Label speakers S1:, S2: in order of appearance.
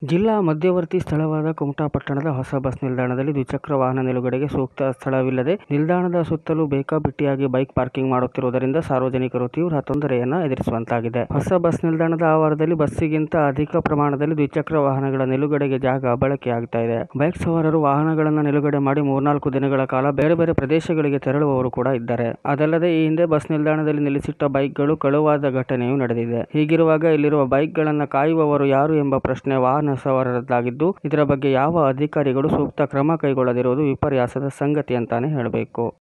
S1: ಜಿಲ್ಲಾ ಮಧ್ಯವರ್ತಿ ಸ್ಥಳವಾದ ಕುಮಟಾ ಪಟ್ಟಣದ ಹೊಸ ಬಸ್ ನಿಲ್ದಾಣದಲ್ಲಿ ದ್ವಿಚಕ್ರ ವಾಹನ ನಿಲುಗಡೆಗೆ ಸೂಕ್ತ ಸ್ಥಳವಿಲ್ಲದೆ ನಿಲ್ದಾಣದ ಸುತ್ತಲೂ ಬೇಕಾಬಿಟ್ಟಿಯಾಗಿ ಬೈಕ್ ಪಾರ್ಕಿಂಗ್ ಮಾಡುತ್ತಿರುವುದರಿಂದ ಸಾರ್ವಜನಿಕರು ತೀವ್ರ ತೊಂದರೆಯನ್ನ ಎದುರಿಸುವಂತಾಗಿದೆ. ಹೊಸ ಬಸ್ ನಿಲ್ದಾಣದ ಆವರಣದಲ್ಲಿ ಬಸ್ಸಿಗಿಂತ ಅಧಿಕ ಪ್ರಮಾಣದಲ್ಲಿ ದ್ವಿಚಕ್ರ ವಾಹನಗಳ ನಿಲುಗಡೆಗೆ ಜಾಗ ಬಳಕೆಯಾಗ್ತಾ ಇದೆ. ಬೈಕ್ ಸವಾರರು ವಾಹನಗಳನ್ನ ನಿಲುಗಡೆ ಮಾಡಿ ಮೂರ್ನಾಲ್ಕು ದಿನಗಳ ಕಾಲ ಬೇರೆ ಬೇರೆ ಪ್ರದೇಶಗಳಿಗೆ ತೆರಳುವವರು ಕೂಡ ಇದ್ದಾರೆ. ಅದಲ್ಲದೆ ಈ ಹಿಂದೆ ಬಸ್ ನಿಲ್ದಾಣದಲ್ಲಿ ನಿಲ್ಲಿಸಿಟ್ಟ ಬೈಕ್ಗಳು ಕಳುವಾದ ಘಟನೆಯೂ ನಡೆದಿದೆ. ಹೀಗಿರುವಾಗ ಇಲ್ಲಿರುವ ಬೈಕ್ಗಳನ್ನ ಕಾಯುವವರು ಯಾರು ಎಂಬ ಪ್ರಶ್ನೆ ವಾಹನ ಸವಾರರದ್ದಾಗಿದ್ದು, ಇದರ ಬಗ್ಗೆ ಯಾವ ಅಧಿಕಾರಿಗಳು ಸೂಕ್ತ ಕ್ರಮ ಕೈಗೊಳ್ಳದಿರುವುದು ವಿಪರ್ಯಾಸದ ಸಂಗತಿ ಅಂತಾನೆ ಹೇಳಬೇಕು.